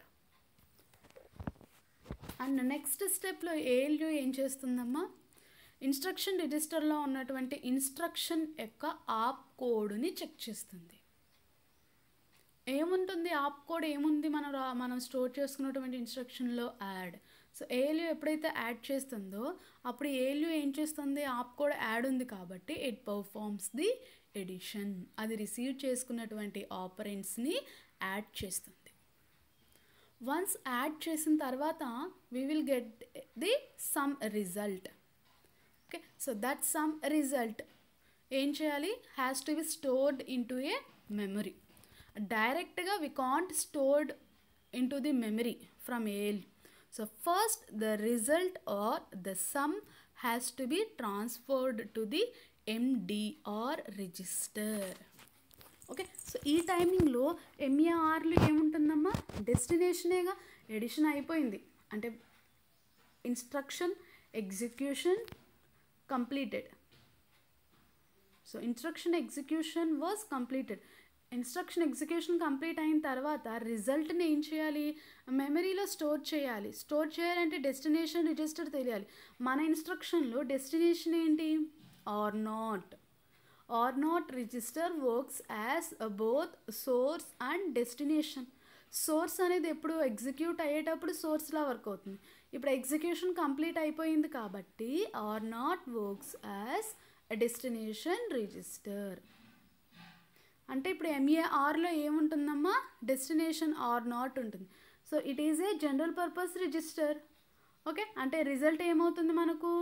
and next స్టెప్లో ALU ఏం చేస్తుందమ్మా instruction రిజిస్టర్లో ఉన్నటువంటి ఇన్స్ట్రక్షన్ యొక్క ఆప్ కోడ్ని చెక్ చేస్తుంది ఏముంటుంది ఆప్ కోడ్ ఏముంది మనం రా మనం స్టోర్ చేసుకున్నటువంటి ఇన్స్ట్రక్షన్లో యాడ్ సో ఏఎల్యూ ఎప్పుడైతే యాడ్ చేస్తుందో అప్పుడు ఏఎల్యూ ఏం చేస్తుంది ఆప్ కోడ్ యాడ్ ఉంది కాబట్టి ఇట్ పర్ఫార్మ్స్ ది ఎడిషన్ అది రిసీవ్ చేసుకున్నటువంటి ఆపరెంట్స్ని యాడ్ చేస్తుంది వన్స్ యాడ్ చేసిన తర్వాత we will get the sum result okay so that sum result ఏం చేయాలి has to be stored into a memory డైరెక్ట్గా we can't stored into the memory from AL so first the result or the sum has to be transferred to the MDR register okay so ఈ టైమింగ్లో ఎంఏఆర్లు ఏముంటుందమ్మా డెస్టినేషనేగా addition అయిపోయింది అంటే instruction execution completed so instruction execution was completed instruction execution complete అయిన తర్వాత రిజల్ట్ని ఏం చేయాలి మెమరీలో స్టోర్ చేయాలి స్టోర్ చేయాలంటే డెస్టినేషన్ రిజిస్టర్ తెలియాలి మన ఇన్స్ట్రక్షన్లో డెస్టినేషన్ ఏంటి R naught R naught register works as both source and destination source అనేది ఎప్పుడు ఎగ్జిక్యూట్ అయ్యేటప్పుడు సోర్స్లా వర్క్ అవుతుంది ఇప్పుడు ఎగ్జిక్యూషన్ కంప్లీట్ అయిపోయింది కాబట్టి R naught works as destination register అంటే ఇప్పుడు ఎంఏఆర్లో ఏముంటుందమ్మా డెస్టినేషన్ ఆర్ నాట్ ఉంటుంది so it is a general purpose register okay అంటే రిజల్ట్ ఏమవుతుంది మనకు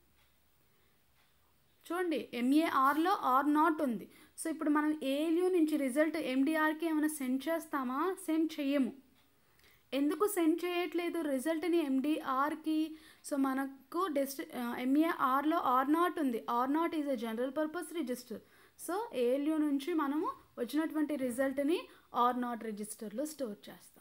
చూడండి ఎంఏఆర్లో ఆర్ నాట్ ఉంది సో ఇప్పుడు మనం ఏఎల్యూ నుంచి రిజల్ట్ ఎండిఆర్కి ఏమైనా సెండ్ చేస్తామా సెండ్ చెయ్యము ఎందుకు సెండ్ చేయట్లేదు రిజల్ట్ని ఎండిఆర్కి సో మనకు డెస్ట్ ఎంఏఆర్లో ఆర్ నాట్ ఉంది R naught is a general purpose register so ALU నుంచి మనము వచ్చినటువంటి రిజల్ట్ని ఆర్ నాట్ రిజిస్టర్లో స్టోర్ చేస్తాం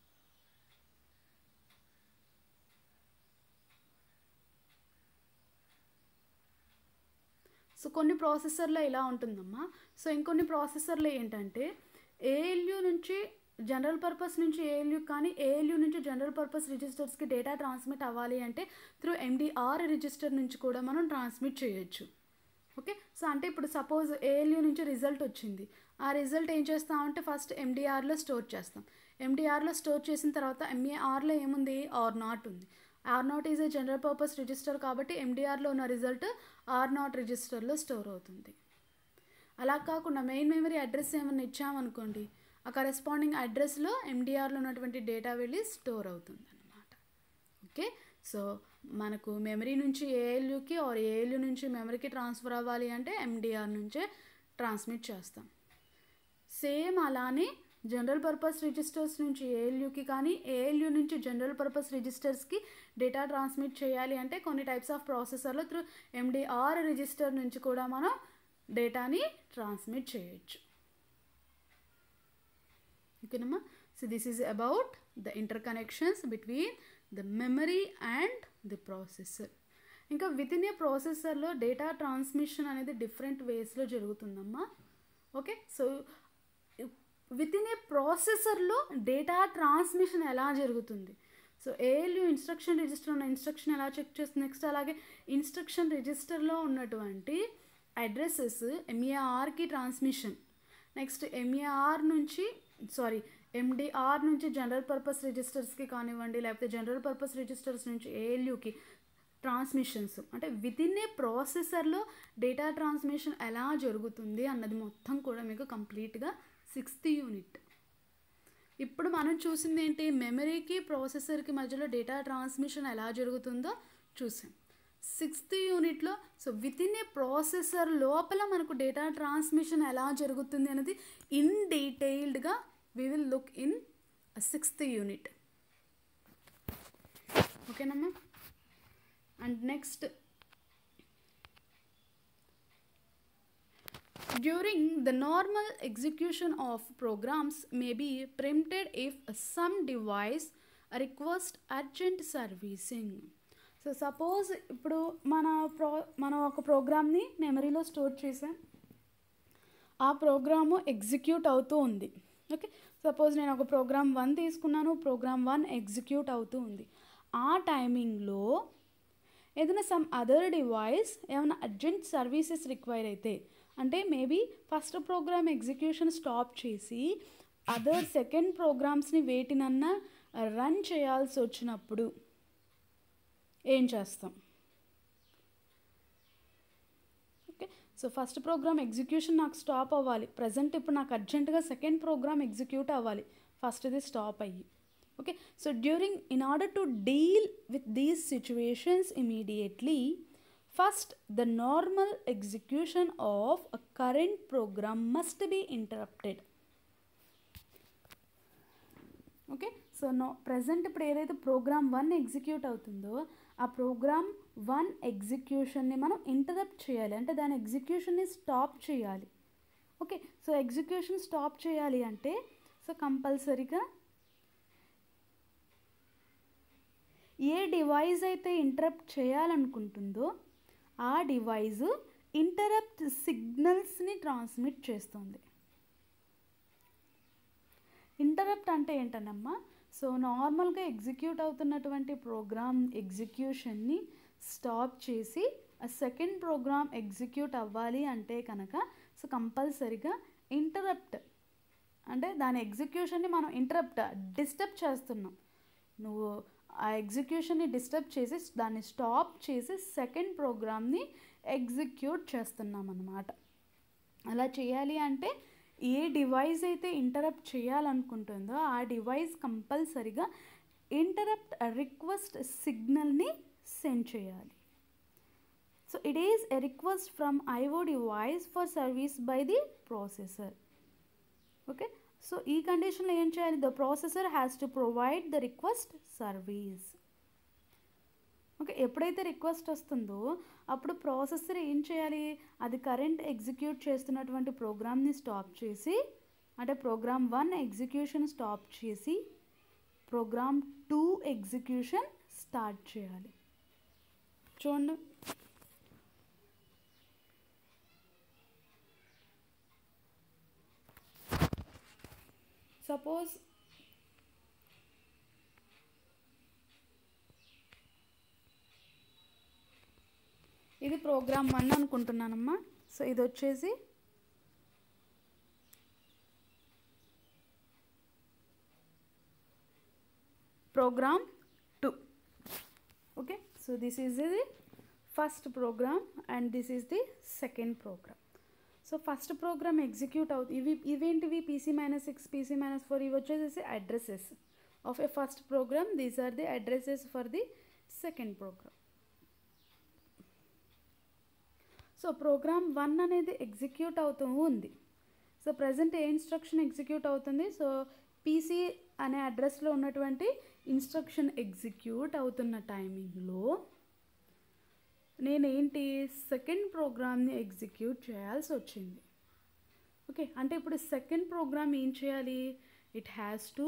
సో కొన్ని ప్రాసెసర్లో ఇలా ఉంటుందమ్మా సో ఇంకొన్ని ప్రాసెసర్లో ఏంటంటే ఏఎల్యూ నుంచి జనరల్ పర్పస్ నుంచి ఏఎల్యూ కానీ ఏఎల్యూ నుంచి జనరల్ పర్పస్ రిజిస్టర్స్కి డేటా ట్రాన్స్మిట్ అవ్వాలి అంటే త్రూ ఎండిఆర్ రిజిస్టర్ నుంచి కూడా మనం ట్రాన్స్మిట్ చేయొచ్చు ఓకే సో అంటే ఇప్పుడు సపోజ్ ఏఎల్యూ నుంచి రిజల్ట్ వచ్చింది ఆ రిజల్ట్ ఏం చేస్తామంటే ఫస్ట్ ఎండిఆర్లో స్టోర్ చేస్తాం ఎండిఆర్లో స్టోర్ చేసిన తర్వాత ఎంఏఆర్లో ఏముంది ఆర్ నాట్ ఉంది R naught is a general purpose register కాబట్టి ఎండిఆర్లో ఉన్న రిజల్ట్ ఆర్ నాట్ రిజిస్టర్లో స్టోర్ అవుతుంది అలా కాకుండా మెయిన్ మెమరీ అడ్రస్ ఏమైనా ఇచ్చామనుకోండి ఆ కరెస్పాండింగ్ అడ్రస్లో ఎండిఆర్లో ఉన్నటువంటి డేటా వెళ్ళి స్టోర్ అవుతుంది అనమాట ఓకే సో మనకు మెమరీ నుంచి ఏఎల్యూకి ఆర్ ఏఎల్యూ నుంచి మెమరీకి ట్రాన్స్ఫర్ అవ్వాలి అంటే ఎండిఆర్ నుంచే ట్రాన్స్మిట్ చేస్తాం సేమ్ అలానే జనరల్ పర్పస్ రిజిస్టర్స్ నుంచి ఏఎల్యూకి కానీ ఏఎల్యూ నుంచి జనరల్ పర్పస్ రిజిస్టర్స్కి డేటా ట్రాన్స్మిట్ చేయాలి అంటే కొన్ని టైప్స్ ఆఫ్ ప్రాసెసర్లో త్రూ ఎండిఆర్ రిజిస్టర్ నుంచి కూడా మనం డేటాని ట్రాన్స్మిట్ చేయొచ్చు ఓకేనమ్మా so this is about the interconnections between the memory and the processor ఇంకా విత్ ఇన్ ఏ ప్రాసెసర్లో డేటా ట్రాన్స్మిషన్ అనేది డిఫరెంట్ వేస్లో జరుగుతుందమ్మా okay so within a ప్రాసెసర్లో డేటా ట్రాన్స్మిషన్ ఎలా జరుగుతుంది సో ఏఎల్యూ ఇన్స్ట్రక్షన్ రిజిస్టర్ ఉన్న ఇన్స్ట్రక్షన్ ఎలా చెక్ చేస్తుంది నెక్స్ట్ అలాగే ఇన్స్ట్రక్షన్ రిజిస్టర్లో ఉన్నటువంటి అడ్రసెస్ ఎంఏఆర్కి ట్రాన్స్మిషన్ నెక్స్ట్ ఎంఏఆర్ నుంచి సారీ ఎండిఆర్ నుంచి జనరల్ పర్పస్ రిజిస్టర్స్కి కానివ్వండి లేకపోతే జనరల్ పర్పస్ రిజిస్టర్స్ నుంచి ఏఎల్యూకి ట్రాన్స్మిషన్స్ అంటే విత్ ఇన్ ఏ ప్రాసెసర్లో డేటా ట్రాన్స్మిషన్ ఎలా జరుగుతుంది అన్నది మొత్తం కూడా మీకు కంప్లీట్గా సిక్స్త్ యూనిట్ ఇప్పుడు మనం చూసింది ఏంటి మెమరీకి ప్రాసెసర్కి మధ్యలో డేటా ట్రాన్స్మిషన్ ఎలా జరుగుతుందో చూసాం సిక్స్త్ యూనిట్లో so within a processor లోపల మనకు డేటా ట్రాన్స్మిషన్ ఎలా జరుగుతుంది అనేది ఇన్ డీటెయిల్డ్గా we will look in sixth unit ఓకేనమ్మా and next During the normal execution of programs may be preempted if some device request urgent servicing. So suppose ఇప్పుడు మన pro మనం ఒక ప్రోగ్రామ్ని మెమరీలో స్టోర్ చేసాం ఆ ప్రోగ్రాము ఎగ్జిక్యూట్ అవుతూ ఉంది ఓకే సపోజ్ నేను ఒక ప్రోగ్రామ్ వన్ తీసుకున్నాను ప్రోగ్రామ్ వన్ ఎగ్జిక్యూట్ అవుతూ ఉంది ఆ టైమింగ్లో ఏదైనా సమ్ అదర్ డివైస్ ఏమైనా అర్జెంట్ సర్వీసెస్ రిక్వైర్ అయితే అంటే maybe first program execution stop చేసి అదర్ సెకండ్ ప్రోగ్రామ్స్ని వేటినన్నా రన్ చేయాల్సి వచ్చినప్పుడు ఏం చేస్తాం okay so first program execution నాకు స్టాప్ అవ్వాలి ప్రజెంట్ ఇప్పుడు నాకు అర్జెంటుగా సెకండ్ ప్రోగ్రామ్ ఎగ్జిక్యూట్ అవ్వాలి ఫస్ట్ది స్టాప్ అయ్యి okay so during in order to deal with these situations immediately first the normal execution of a current program must be interrupted okay so no present ఇప్పుడు ఏదైతే programme one execute అవుతుందో ఆ programme one ఎగ్జిక్యూషన్ని మనం interrupt చేయాలి అంటే దాని ఎగ్జిక్యూషన్ని stop చేయాలి ఓకే సో ఎగ్జిక్యూషన్ స్టాప్ చేయాలి అంటే సో కంపల్సరీగా ఏ డివైస్ అయితే ఇంటరప్ట్ చేయాలనుకుంటుందో ఆ డివైజ్ ఇంటరప్ట్ సిగ్నల్స్ని ట్రాన్స్మిట్ చేస్తుంది ఇంటరప్ట్ అంటే ఏంటనమ్మా సో నార్మల్గా ఎగ్జిక్యూట్ అవుతున్నటువంటి ప్రోగ్రామ్ ఎగ్జిక్యూషన్ని స్టాప్ చేసి ఆ సెకండ్ ప్రోగ్రామ్ ఎగ్జిక్యూట్ అవ్వాలి అంటే కనుక సో కంపల్సరిగా ఇంటరప్ట్ అంటే దాని ఎగ్జిక్యూషన్ని మనం ఇంటరప్ట్ డిస్టర్బ్ చేస్తున్నాం నువ్వు ఆ ఎగ్జిక్యూషన్ని డిస్టర్బ్ చేసి దాన్ని స్టాప్ చేసి సెకండ్ ప్రోగ్రామ్ని ఎగ్జిక్యూట్ చేస్తున్నాం అన్నమాట అలా చేయాలి అంటే ఏ డివైస్ అయితే ఇంటరప్ట్ చేయాలనుకుంటుందో ఆ డివైస్ కంపల్సరిగా ఇంటరప్ట్ రిక్వెస్ట్ సిగ్నల్ని సెండ్ చేయాలి so it is a request from IO device for service by the processor okay so ఈ కండిషన్లో ఏం చేయాలి the processor has to provide the request service okay ఎప్పుడైతే రిక్వెస్ట్ వస్తుందో అప్పుడు ప్రాసెసర్ ఏం చేయాలి అది కరెంట్ ఎగ్జిక్యూట్ చేస్తున్నటువంటి ప్రోగ్రామ్ని స్టాప్ చేసి అంటే ప్రోగ్రామ్ వన్ ఎగ్జిక్యూషన్ స్టాప్ చేసి ప్రోగ్రామ్ టూ ఎగ్జిక్యూషన్ స్టార్ట్ చేయాలి చూడండి సపోజ్ ఇది ప్రోగ్రామ్ వన్ అనుకుంటున్నానమ్మా సో ఇది వచ్చేసి program two okay so this is the first program and this is the second program so first program execute అవుతుంది ఇవి ఇవేంటివి PC minus six PC minus four ఇవి వచ్చేసి addresses of a first program these are the addresses for the second program so program one అనేది execute అవుతూ ఉంది so present ఏ instruction execute అవుతుంది సో పీసీ అనే అడ్రస్లో ఉన్నటువంటి ఇన్స్ట్రక్షన్ ఎగ్జిక్యూట్ అవుతున్న టైమింగ్లో నేనేంటి సెకండ్ ప్రోగ్రామ్ని ఎగ్జిక్యూట్ చేయాల్సి వచ్చింది ఓకే అంటే ఇప్పుడు సెకండ్ ప్రోగ్రామ్ ఏం చేయాలి it has to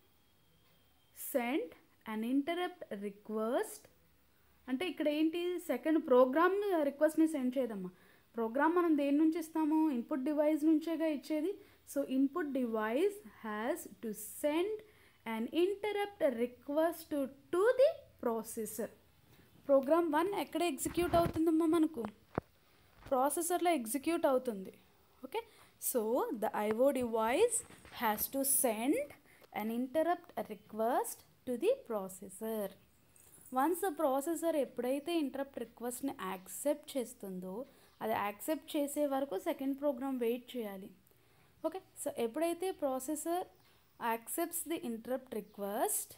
send an interrupt request అంటే ఇక్కడ ఏంటి సెకండ్ ప్రోగ్రామ్ రిక్వెస్ట్ని సెండ్ చేయదమ్మా ప్రోగ్రామ్ మనం దేని నుంచి ఇస్తాము ఇన్పుట్ డివైస్ నుంచేగా ఇచ్చేది so input device has to send an interrupt request to, to the processor program one ఎక్కడ ఎగ్జిక్యూట్ అవుతుందమ్మా మనకు ప్రాసెసర్లో ఎగ్జిక్యూట్ అవుతుంది okay so the IO device has to send an interrupt request to the processor once processor ఎప్పుడైతే interrupt రిక్వెస్ట్ని accept చేస్తుందో అది accept చేసే వరకు సెకండ్ ప్రోగ్రామ్ వెయిట్ చేయాలి ఓకే సో ఎప్పుడైతే processor accepts the interrupt request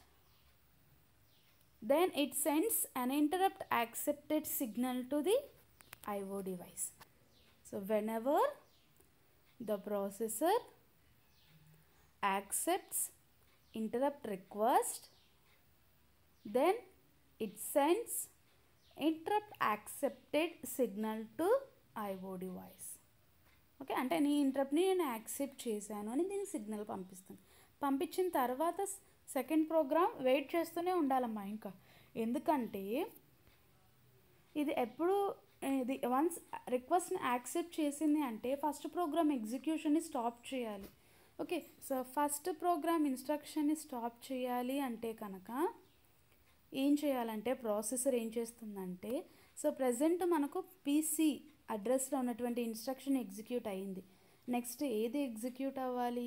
then it sends an interrupt accepted signal to the IO device. So, whenever the processor accepts interrupt request, then it sends interrupt accepted signal to IO device. Okay అంటే నీ ఇంటరప్ట్ని నేను accept చేశాను అని దీనికి signal పంపిస్తుంది పంపించిన తర్వాత second program wait చేస్తూనే ఉండాలమ్మా ఇంకా ఎందుకంటే ఇది ఎప్పుడు ఇది వన్స్ రిక్వెస్ట్ని యాక్సెప్ట్ చేసింది అంటే ఫస్ట్ ప్రోగ్రామ్ ఎగ్జిక్యూషన్ని స్టాప్ చేయాలి ఓకే సో ఫస్ట్ ప్రోగ్రామ్ ఇన్స్ట్రక్షన్ని స్టాప్ చేయాలి అంటే కనుక ఏం చేయాలంటే ప్రాసెసర్ ఏం చేస్తుందంటే సో ప్రజెంట్ మనకు పీసీ అడ్రస్లో ఉన్నటువంటి ఇన్స్ట్రక్షన్ ఎగ్జిక్యూట్ అయ్యింది నెక్స్ట్ ఏది ఎగ్జిక్యూట్ అవ్వాలి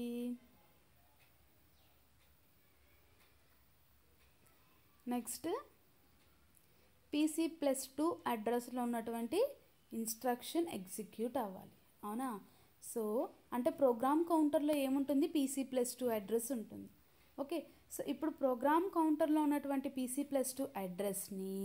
నెక్స్ట్ పీసీ ప్లస్ టూ అడ్రస్లో ఉన్నటువంటి ఇన్స్ట్రక్షన్ ఎగ్జిక్యూట్ అవ్వాలి అవునా సో అంటే ప్రోగ్రామ్ కౌంటర్లో ఏముంటుంది పీసీ ప్లస్ టూ అడ్రస్ ఉంటుంది ఓకే సో ఇప్పుడు ప్రోగ్రామ్ కౌంటర్లో ఉన్నటువంటి పీసీ ప్లస్ టూ అడ్రస్ని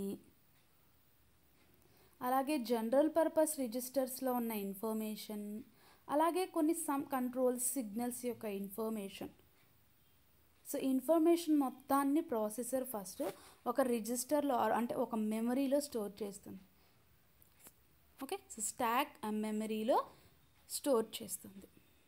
అలాగే జనరల్ పర్పస్ రిజిస్టర్స్లో ఉన్న ఇన్ఫర్మేషన్ అలాగే కొన్ని సమ్ కంట్రోల్స్ సిగ్నల్స్ యొక్క ఇన్ఫర్మేషన్ సో ఇన్ఫర్మేషన్ మొత్తాన్ని ప్రాసెసర్ ఫస్ట్ ఒక రిజిస్టర్లో అంటే ఒక మెమరీలో స్టోర్ చేస్తుంది ఓకే సో స్టాక్ ఆ మెమరీలో స్టోర్ చేస్తుంది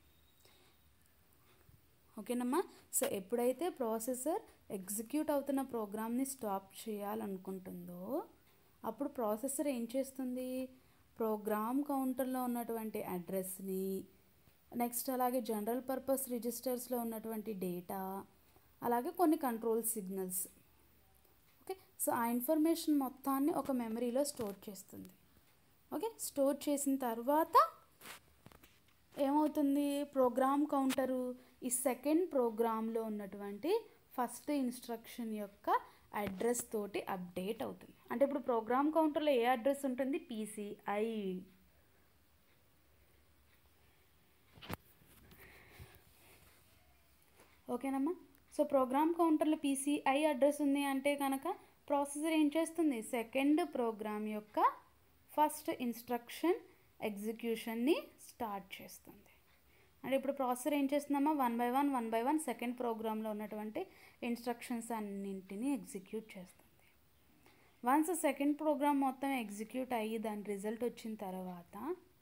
ఓకేనమ్మా సో ఎప్పుడైతే ప్రాసెసర్ ఎగ్జిక్యూట్ అవుతున్న ప్రోగ్రామ్ని స్టాప్ చేయాలనుకుంటుందో అప్పుడు ప్రాసెసర్ ఏం చేస్తుంది ప్రోగ్రామ్ కౌంటర్లో ఉన్నటువంటి అడ్రస్ని నెక్స్ట్ అలాగే జనరల్ పర్పస్ రిజిస్టర్స్లో ఉన్నటువంటి డేటా అలాగే కొన్ని కంట్రోల్ సిగ్నల్స్ ఓకే సో ఆ ఇన్ఫర్మేషన్ మొత్తాన్ని ఒక మెమరీలో స్టోర్ చేస్తుంది ఓకే స్టోర్ చేసిన తర్వాత ఏమవుతుంది ప్రోగ్రామ్ కౌంటరు ఈ సెకండ్ ప్రోగ్రాంలో ఉన్నటువంటి ఫస్ట్ ఇన్స్ట్రక్షన్ యొక్క అడ్రస్ తోటి అప్డేట్ అవుతుంది అంటే ఇప్పుడు ప్రోగ్రామ్ కౌంటర్లో ఏ అడ్రస్ ఉంటుంది పీసీఐ ఓకేనమ్మా సో ప్రోగ్రామ్ కౌంటర్లో పీసీఐ అడ్రస్ ఉంది అంటే కనుక ప్రాసెసర్ ఏం చేస్తుంది సెకండ్ ప్రోగ్రామ్ యొక్క ఫస్ట్ ఇన్స్ట్రక్షన్ ఎగ్జిక్యూషన్ని స్టార్ట్ చేస్తుంది అంటే ఇప్పుడు ప్రాసెసర్ ఏం చేస్తుందమ్మా one by one one by one second ప్రోగ్రాంలో ఉన్నటువంటి ఇన్స్ట్రక్షన్స్ అన్నింటినీ ఎగ్జిక్యూట్ చేస్తుంది వన్స్ సెకండ్ ప్రోగ్రామ్ మొత్తం ఎగ్జిక్యూట్ అయ్యి దాని రిజల్ట్ వచ్చిన తర్వాత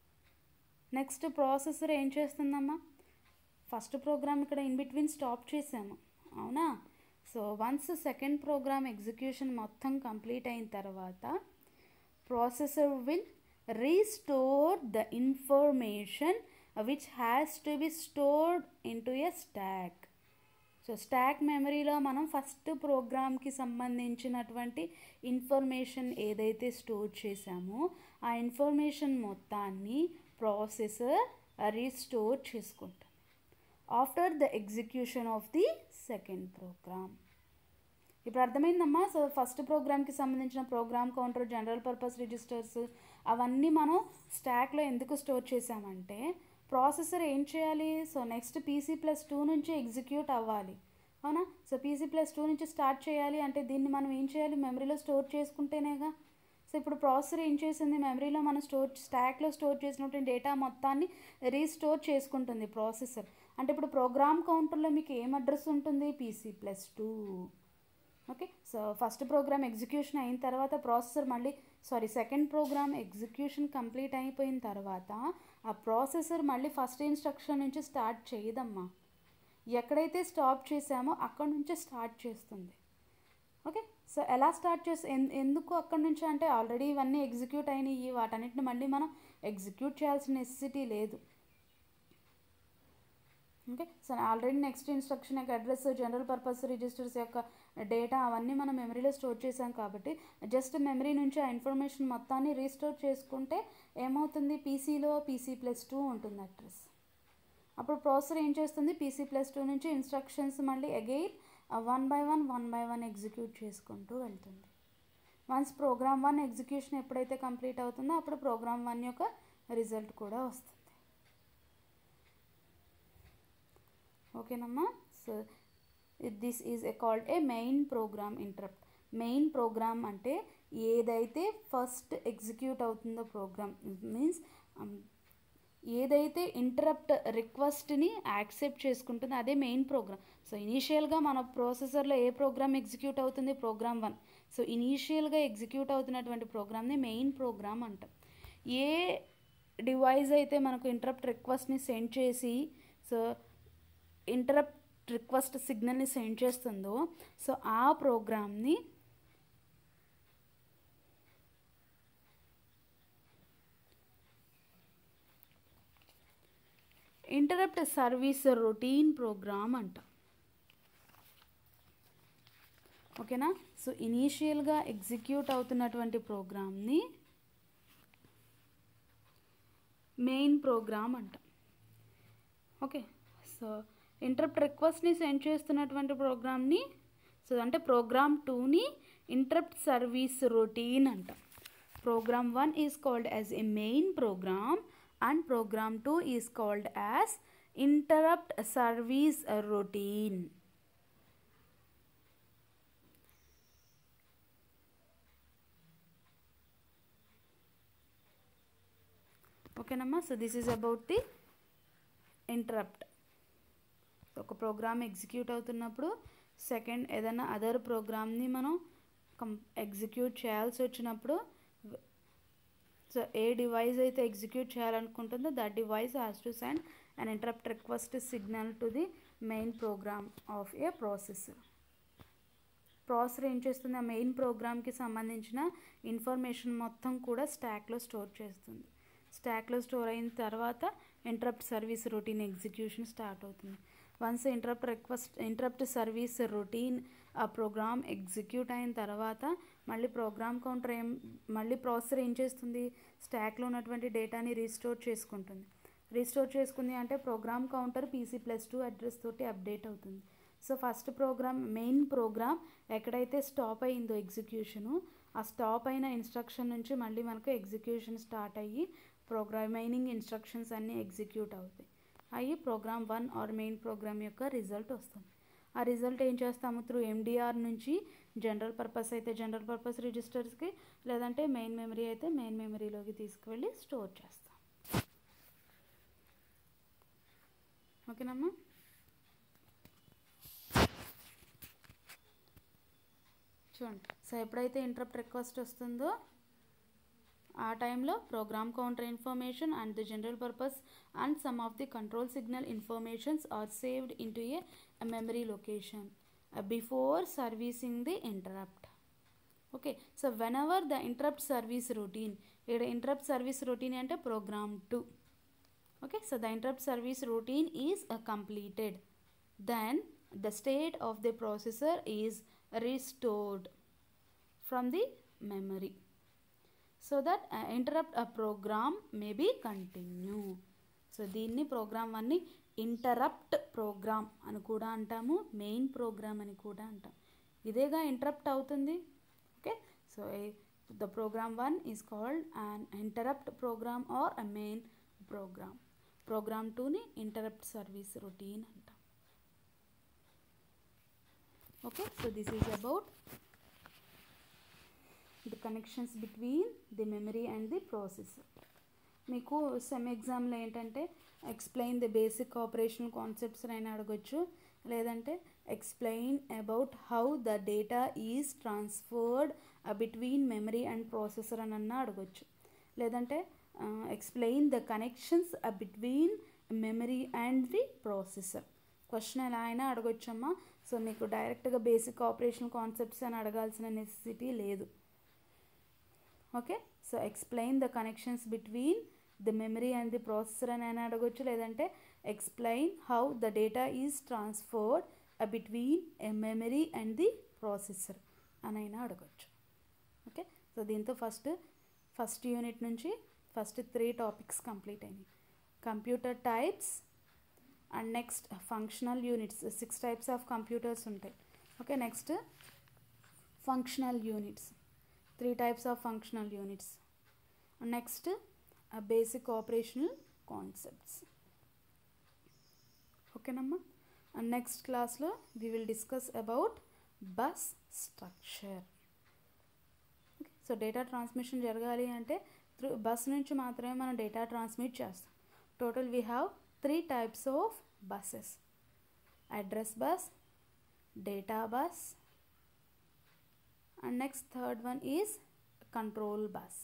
నెక్స్ట్ ప్రాసెసర్ ఏం చేస్తుందమ్మా ఫస్ట్ ప్రోగ్రామ్ ఇక్కడ ఇన్ బిట్వీన్ స్టాప్ చేసాము అవునా so once second program execution మొత్తం కంప్లీట్ అయిన తర్వాత processor will restore the information which has to be stored into a stack so stack మెమరీలో మనం ఫస్ట్ ప్రోగ్రామ్కి సంబంధించినటువంటి ఇన్ఫర్మేషన్ ఏదైతే స్టోర్ చేసామో ఆ ఇన్ఫర్మేషన్ మొత్తాన్ని ప్రాసెసర్ రీస్టోర్ చేసుకుంటుంది after the execution of the second program ఇప్పుడు అర్థమైందమ్మా సో ఫస్ట్ ప్రోగ్రామ్కి సంబంధించిన program counter general purpose registers అవన్నీ మనం స్టాక్లో ఎందుకు స్టోర్ చేసామంటే ప్రాసెసర్ ఏం చేయాలి so next PC plus two నుంచి ఎగ్జిక్యూట్ అవ్వాలి అవునా సో పీసీ ప్లస్ టూ నుంచి స్టార్ట్ చేయాలి అంటే దీన్ని మనం ఏం చేయాలి మెమరీలో స్టోర్ చేసుకుంటేనేగా సో ఇప్పుడు ప్రాసెసర్ ఏం చేసింది మెమరీలో మనం స్టోర్ స్టాక్లో స్టోర్ చేసినటువంటి డేటా మొత్తాన్ని రీస్టోర్ చేసుకుంటుంది ప్రాసెసర్ అంటే ఇప్పుడు ప్రోగ్రామ్ కౌంటర్లో మీకు ఏం అడ్రస్ ఉంటుంది PC plus two okay so first program execution అయిన తర్వాత ప్రాసెసర్ మళ్ళీ sorry second program execution complete అయిపోయిన తర్వాత ఆ ప్రాసెసర్ మళ్ళీ ఫస్ట్ ఇన్స్ట్రక్షన్ నుంచి స్టార్ట్ చేయదమ్మా ఎక్కడైతే స్టాప్ చేసామో అక్కడ నుంచే స్టార్ట్ చేస్తుంది ఓకే సో ఎలా స్టార్ట్ చేసి ఎందుకు అక్కడ నుంచి అంటే ఆల్రెడీ ఇవన్నీ ఎగ్జిక్యూట్ అయినాయి వాటన్నిటిని మళ్ళీ మనం ఎగ్జిక్యూట్ చేయాల్సిన నెసెసిటీ లేదు okay so already next instruction యొక్క అడ్రస్ జనరల్ పర్పస్ రిజిస్టర్స్ యొక్క డేటా అవన్నీ మనం మెమరీలో స్టోర్ చేసాం కాబట్టి జస్ట్ మెమరీ నుంచి ఆ ఇన్ఫర్మేషన్ మొత్తాన్ని రీస్టోర్ చేసుకుంటే ఏమవుతుంది పీసీలో పీసీ ప్లస్ టూ ఉంటుంది అడ్రస్ అప్పుడు ప్రాసెసర్ ఏం చేస్తుంది పీసీ ప్లస్ టూ నుంచి ఇన్స్ట్రక్షన్స్ మళ్ళీ again one by one one by one execute చేసుకుంటూ వెళ్తుంది వన్స్ ప్రోగ్రామ్ వన్ ఎగ్జిక్యూషన్ ఎప్పుడైతే కంప్లీట్ అవుతుందో అప్పుడు ప్రోగ్రామ్ వన్ యొక్క రిజల్ట్ కూడా వస్తుంది ఓకేనమ్మా so this is called a main program interrupt main program అంటే ఏదైతే ఫస్ట్ ఎగ్జిక్యూట్ అవుతుందో ప్రోగ్రామ్ మీన్స్ ఏదైతే ఇంటరప్ట్ రిక్వెస్ట్ని యాక్సెప్ట్ చేసుకుంటుందో అదే మెయిన్ ప్రోగ్రామ్ సో ఇనీషియల్గా మన ప్రాసెసర్లో ఏ ప్రోగ్రామ్ ఎగ్జిక్యూట్ అవుతుంది ప్రోగ్రామ్ వన్ సో ఇనీషియల్గా ఎగ్జిక్యూట్ అవుతున్నటువంటి ప్రోగ్రామ్ని మెయిన్ ప్రోగ్రామ్ అంటాం ఏ డివైస్ అయితే మనకు ఇంటరప్ట్ రిక్వెస్ట్ని సెండ్ చేసి సో ఇంటరప్ట్ రిక్వెస్ట్ సిగ్నల్ని సెండ్ చేస్తుందో సో ఆ ప్రోగ్రామ్ని ఇంటరప్ట్ సర్వీస్ రొటీన్ ప్రోగ్రామ్ అంట ఓకేనా సో ఇనీషియల్గా ఎగ్జిక్యూట్ అవుతున్నటువంటి ప్రోగ్రామ్ని మెయిన్ ప్రోగ్రామ్ అంట ఓకే సో ఇంటరప్ట్ రిక్వెస్ట్ని సెండ్ చేస్తున్నటువంటి ప్రోగ్రామ్ని సో అంటే ప్రోగ్రామ్ టూని ఇంటరప్ట్ సర్వీస్ రొటీన్ అంట program one is called as a main program and program two is called as interrupt service routine ఓకేనమ్మా so this is about the interrupt ఒక program execute అవుతున్నప్పుడు second ఏదైనా other ప్రోగ్రామ్ని మనం కం execute చేయాల్సి వచ్చినప్పుడు సో ఏ డివైస్ అయితే ఎగ్జిక్యూట్ చేయాలనుకుంటుందో that device has to send and interrupt request signal to the main program of a processor processor ఏం చేస్తుంది ఆ మెయిన్ ప్రోగ్రామ్కి సంబంధించిన ఇన్ఫర్మేషన్ మొత్తం కూడా స్టాక్లో స్టోర్ చేస్తుంది స్టాక్లో స్టోర్ అయిన తర్వాత interrupt service routine execution start అవుతుంది once interrupt request interrupt service routine ఆ ప్రోగ్రామ్ ఎగ్జిక్యూట్ అయిన తర్వాత మళ్ళీ ప్రోగ్రామ్ కౌంటర్ ఏం మళ్ళీ ప్రాసెసర్ ఏం చేస్తుంది స్టాక్లో ఉన్నటువంటి డేటాని రీస్టోర్ చేసుకుంటుంది రీస్టోర్ చేసుకుంది అంటే program counter PC plus two address తోటి అప్డేట్ అవుతుంది so first program main program ఎక్కడైతే స్టాప్ అయ్యిందో ఎగ్జిక్యూషను ఆ స్టాప్ అయిన ఇన్స్ట్రక్షన్ నుంచి మళ్ళీ మనకు ఎగ్జిక్యూషన్ స్టార్ట్ అయ్యి ప్రోగ్రామైనింగ్ ఇన్స్ట్రక్షన్స్ అన్నీ ఎగ్జిక్యూట్ అవుతాయి అయ్యి program one or main program యొక్క రిజల్ట్ వస్తుంది ఆ రిజల్ట్ ఏం చేస్తాము త్రూ ఎండిఆర్ నుంచి జనరల్ పర్పస్ అయితే జనరల్ పర్పస్ రిజిస్టర్స్కి లేదంటే మెయిన్ మెమరీ అయితే మెయిన్ మెమరీలోకి తీసుకువెళ్ళి స్టోర్ చేస్తాం ఓకేనమ్మా చూడండి సో ఎప్పుడైతే ఇంటరప్ట్ రిక్వెస్ట్ వస్తుందో ఆ టైంలో program counter information and the general purpose and some of the control signal informations are saved into a memory location before servicing the interrupt okay so whenever the interrupt service routine ఇక్కడ interrupt service routine అంటే program two okay so the interrupt service routine is uh, completed then the state of the processor is restored from the memory so that uh, interrupt a program may be continue so దీన్ని program వన్ని interrupt program అని కూడా అంటాము main programme అని కూడా అంటాం ఇదేగా interrupt అవుతుంది okay so the program one is called an interrupt program or a main program program టూని ఇంటరప్ట్ సర్వీస్ రొటీన్ అంటాం okay so this is about the connections between the memory and the processor మీకు sem ఎగ్జామ్లో ఏంటంటే explain the basic operational concepts అయినా అడగొచ్చు లేదంటే explain about how the data is transferred between memory and processor అని అన్నా అడగొచ్చు లేదంటే explain the connections between memory and the processor question ఎలా అయినా అడగొచ్చమ్మా సో మీకు డైరెక్ట్గా బేసిక్ ఆపరేషనల్ కాన్సెప్ట్స్ అని అడగాల్సిన నెసెసిటీ లేదు okay so explain the connections between the memory and the processor అని అయినా అడగొచ్చు లేదంటే explain how the data is transferred between a memory and the processor అని అయినా అడగచ్చు ఓకే సో దీంతో ఫస్ట్ ఫస్ట్ యూనిట్ నుంచి ఫస్ట్ త్రీ టాపిక్స్ కంప్లీట్ అయినాయి computer types and next functional units six types of computers ఉంటాయి okay next functional units three types of functional units next basic operational concepts ఓకేనమ్మా and next క్లాస్లో we will discuss about bus structure so data transmission జరగాలి అంటే through bus నుంచి మాత్రమే మనం data transmit చేస్తాం total we have three types of buses address bus data bus and next third one is control bus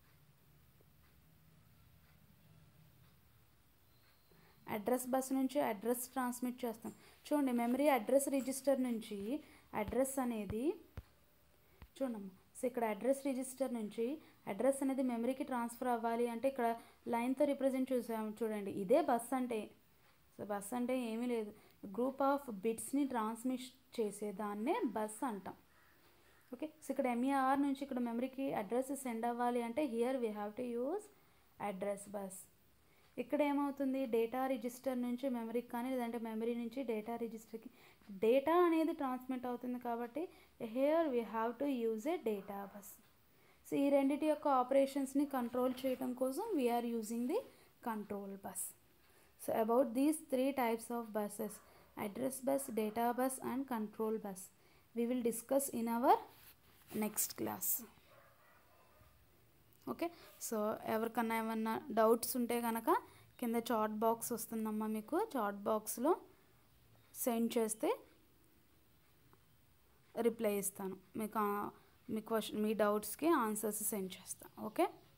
address bus నుంచి address transmit చేస్తాం చూడండి memory address register నుంచి అడ్రస్ అనేది చూడమ్మా సో ఇక్కడ అడ్రస్ రిజిస్టర్ నుంచి address అనేది మెమరీకి ట్రాన్స్ఫర్ అవ్వాలి అంటే ఇక్కడ లైన్తో రిప్రజెంట్ చూసాము చూడండి ఇదే బస్ అంటే సో బస్ అంటే ఏమీ లేదు గ్రూప్ ఆఫ్ బిట్స్ని ట్రాన్స్మిట్ చేసేదాన్నే బస్ అంటాం ఓకే సో ఇక్కడ ఎంఈఆర్ నుంచి ఇక్కడ మెమరీకి అడ్రస్ సెండ్ అవ్వాలి అంటే here we have to use address bus ఇక్కడ ఏమవుతుంది డేటా రిజిస్టర్ నుంచి మెమరీకి కానీ లేదంటే మెమరీ నుంచి డేటా రిజిస్టర్కి డేటా అనేది ట్రాన్స్మిట్ అవుతుంది కాబట్టి here we have to use a data bus so ఈ రెండింటి యొక్క ఆపరేషన్స్ని కంట్రోల్ చేయడం కోసం we are using the control bus so about these three types of buses address bus data bus and control bus we will discuss in our next class okay so ఎవరికన్నా ఏమన్నా doubts ఉంటే కనుక కింద చాట్ బాక్స్ వస్తుందమ్మా మీకు chat బాక్స్లో send చేస్తే reply ఇస్తాను మీకు మీ క్వశ్చన్ మీ డౌట్స్కి ఆన్సర్స్ సెండ్ చేస్తాను ఓకే